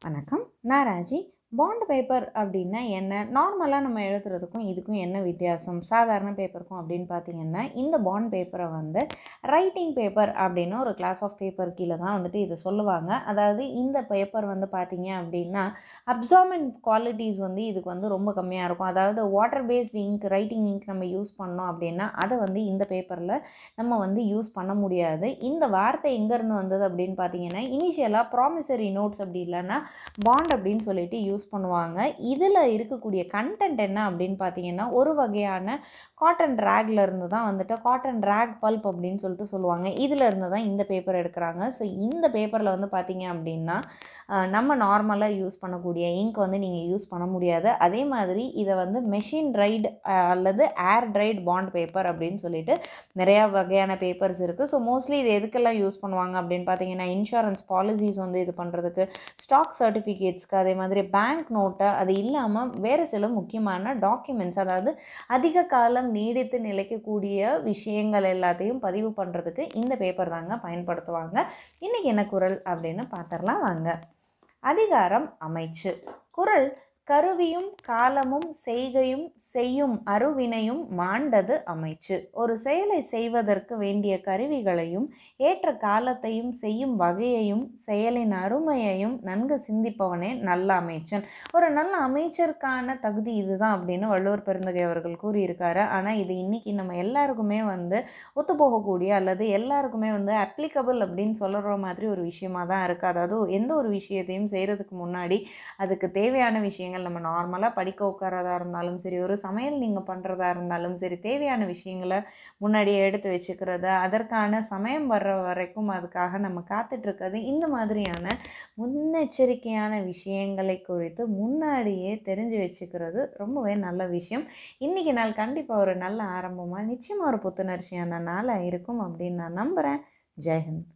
வணக்கம் நான் Raji bond paper அப்படின்னா என்ன நார்மலாக நம்ம எழுதுறதுக்கும் இதுக்கும் என்ன வித்தியாசம் சாதாரண பேப்பருக்கும் அப்படின்னு பார்த்தீங்கன்னா இந்த பாண்ட் பேப்பரை வந்து ரைட்டிங் பேப்பர் அப்படின்னு ஒரு கிளாஸ் ஆஃப் பேப்பர் கீழே தான் வந்துட்டு இது சொல்லுவாங்க அதாவது இந்த பேப்பர் வந்து பார்த்தீங்க அப்படின்னா அப்சார்மெண்ட் குவாலிட்டிஸ் வந்து இதுக்கு வந்து ரொம்ப கம்மியாக இருக்கும் அதாவது water paste ink writing ink நம்ம யூஸ் பண்ணோம் அப்படின்னா அதை வந்து இந்த பேப்பரில் நம்ம வந்து யூஸ் பண்ண முடியாது இந்த வார்த்தை எங்கேருந்து வந்தது அப்படின்னு பார்த்தீங்கன்னா இனிஷியலாக ப்ராமிசரி நோட்ஸ் அப்படி இல்லைன்னா பாண்ட் அப்படின்னு சொல்லிட்டு யூஸ் பண்ணுவாங்க இதில் இருக்கக்கூடிய கண்டென்ட் என்ன அப்படின்னு பார்த்தீங்கன்னா ஒரு வகையான காட்டன் ரேக்ல இருந்து தான் வந்துட்டு காட்டன் ரேக் பல்ப் அப்படின்னு சொல்லிட்டு சொல்லுவாங்க இதில் இருந்து தான் இந்த பேப்பர் எடுக்கிறாங்க ஸோ இந்த பேப்பரில் வந்து பார்த்தீங்க அப்படின்னா அஹ், நம்ம நார்மலாக யூஸ் பண்ணக்கூடிய இங்க் வந்து நீங்கள் யூஸ் பண்ண முடியாது அதே மாதிரி இதை வந்து மெஷின் ரைடு அல்லது ஏர் ட்ரைட் பாண்ட் பேப்பர் அப்படின்னு சொல்லிட்டு நிறையா வகையான பேப்பர்ஸ் இருக்குது ஸோ மோஸ்ட்லி இது எதுக்கெல்லாம் யூஸ் பண்ணுவாங்க அப்படின்னு பார்த்தீங்கன்னா இன்சூரன்ஸ் பாலிசிஸ் வந்து இது பண்ணுறதுக்கு ஸ்டாக் சர்டிஃபிகேட்ஸ்க்கு அதே மாதிரி பேங்க் நோட்டு அது இல்லாமல் வேறு சில முக்கியமான டாக்குமெண்ட்ஸ் அதாவது அதிக காலம் நீடித்து நிலைக்கக்கூடிய விஷயங்கள் எல்லாத்தையும் பதிவு பண்ணுறதுக்கு இந்த பேப்பர் தாங்க பயன்படுத்துவாங்க இன்றைக்கி என்ன குரல் அப்படின்னு பார்த்துடலாம் வாங்க அதிகாரம் அமைச்சு குரல் கருவியும் காலமும் செய்கையும் செய்யும் அருவினையும் மாண்டது அமைச்சு ஒரு செயலை செய்வதற்கு வேண்டிய கருவிகளையும் ஏற்ற காலத்தையும் செய்யும் வகையையும் செயலின் அருமையையும் நன்கு சிந்திப்பவனே நல்ல அமைச்சன் ஒரு நல்ல அமைச்சருக்கான தகுதி இதுதான் அப்படின்னு வள்ளுவர் பெருந்தகை அவர்கள் கூறியிருக்காரு ஆனால் இது இன்னைக்கு நம்ம எல்லாருக்குமே வந்து ஒத்துப்போகக்கூடிய அல்லது எல்லாருக்குமே வந்து அப்ளிகபிள் அப்படின்னு சொல்கிற மாதிரி ஒரு விஷயமா தான் இருக்குது அதாவது எந்த ஒரு விஷயத்தையும் செய்கிறதுக்கு முன்னாடி அதுக்கு தேவையான விஷயங்கள் நம்ம நார்மலாக படிக்க உட்காரதா இருந்தாலும் சரி ஒரு சமையல் நீங்கள் பண்ணுறதா இருந்தாலும் சரி தேவையான விஷயங்களை முன்னாடியே எடுத்து வச்சுக்கிறது அதற்கான சமயம் வர்ற வரைக்கும் அதுக்காக நம்ம காத்துட்ருக்கிறது இந்த மாதிரியான முன்னெச்சரிக்கையான விஷயங்களை குறித்து முன்னாடியே தெரிஞ்சு வச்சுக்கிறது ரொம்பவே நல்ல விஷயம் இன்றைக்கி நாள் கண்டிப்பாக ஒரு நல்ல ஆரம்பமாக நிச்சயமாக ஒரு புத்துணர்ச்சியான நாளாக இருக்கும் அப்படின்னு நான் நம்புகிறேன் ஜெய்ஹிந்த்